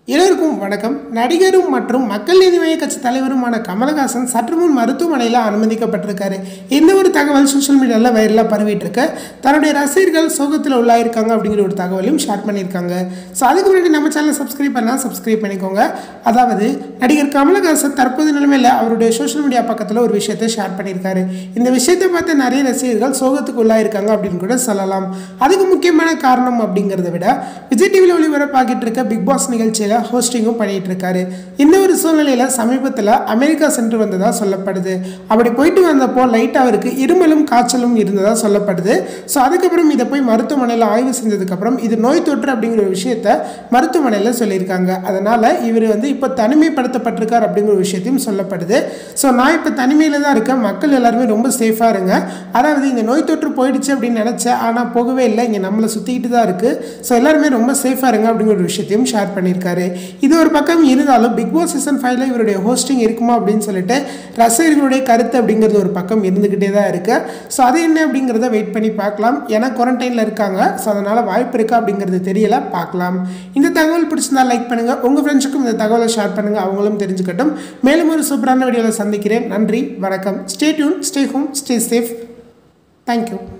எல்லோருக்கும் வணக்கம் நடிகரும் மற்றும் மக்கள் நீதி மய்ய கட்சி தலைவருமான கமலஹாசன் சற்று முன் மருத்துவமனையில் அனுமதிக்கப்பட்டிருக்காரு இந்த ஒரு தகவல் சோஷியல் மீடியாவில் வைரலாக பரவிட்டு இருக்கு தன்னுடைய ரசிகர்கள் சோகத்தில் உள்ளாயிருக்காங்க அப்படிங்கிற ஒரு தகவலையும் ஷேர் பண்ணியிருக்காங்க ஸோ அதுக்கு முன்னாடி நம்ம சேனலை சப்ஸ்கிரைப் பண்ணால் சப்ஸ்கிரைப் பண்ணிக்கோங்க அதாவது நடிகர் கமலஹாசன் தற்போது நிலைமையில் அவருடைய சோஷியல் மீடியா பக்கத்தில் ஒரு விஷயத்தை ஷேர் பண்ணியிருக்காரு இந்த விஷயத்தை பார்த்து நிறைய ரசிகர்கள் சோகத்துக்கு உள்ளாயிருக்காங்க அப்படின்னு கூட சொல்லலாம் அதுக்கு முக்கியமான காரணம் அப்படிங்கிறத விட விஜய் டிவியில் ஒளிபரப்பாகிட்டு இருக்க பிக் பாஸ் நிகழ்ச்சியில் ஹோஸ்டிங்கும் பண்ணிட்டு இருக்காரு இந்த ஒரு சூழ்நிலையில் சமீபத்தில் அமெரிக்கா சென்று வந்ததாக சொல்லப்படுது அப்படி போயிட்டு வந்தப்போ லைட்டாக அவருக்கு இருமலும் காய்ச்சலும் இருந்ததாக சொல்லப்படுது ஸோ அதுக்கப்புறம் இதை போய் மருத்துவமனையில் ஆய்வு செஞ்சதுக்கப்புறம் இது நோய் தொற்று அப்படிங்கிற ஒரு விஷயத்த மருத்துவமனையில் சொல்லியிருக்காங்க அதனால் இவர் வந்து இப்போ தனிமைப்படுத்தப்பட்டிருக்கார் அப்படிங்கிற ஒரு விஷயத்தையும் சொல்லப்படுது ஸோ நான் இப்போ தனிமையில் தான் இருக்கேன் மக்கள் எல்லாருமே ரொம்ப சேஃபாக இருங்க அதாவது இந்த நோய் தொற்று போயிடுச்சு அப்படின்னு நினச்சேன் ஆனால் போகவே இல்லை இங்கே நம்மளை சுற்றிக்கிட்டு தான் இருக்குது ஸோ எல்லாருமே ரொம்ப சேஃபாக இருங்க அப்படிங்கிற ஒரு விஷயத்தையும் ஷேர் பண்ணியிருக்காரு இது ஒரு பக்கம் இருந்தாலும் பிக் பாஸ் சீசன் ஃபைவ்ல இவருடைய ஹோஸ்டிங் இருக்குமா அப்படின்னு சொல்லிட்டு ரசிகர்களுடைய கருத்து அப்படிங்கிறது ஒரு பக்கம் இருந்துக்கிட்டே தான் இருக்குது ஸோ அது என்ன அப்படிங்கிறத வெயிட் பண்ணி பார்க்கலாம் ஏன்னா குவாரண்டைனில் இருக்காங்க ஸோ அதனால் வாய்ப்பு இருக்கா அப்படிங்கிறது தெரியல பார்க்கலாம் இந்த தகவல் பிடிச்சிருந்தா லைக் பண்ணுங்கள் உங்கள் ஃப்ரெண்ட்ஸுக்கும் இந்த தகவலை ஷேர் பண்ணுங்கள் அவங்களும் தெரிஞ்சுக்கட்டும் மேலும் ஒரு சூப்பரான வீடியோவில் சந்திக்கிறேன் நன்றி வணக்கம் stay tuned stay home stay safe thank you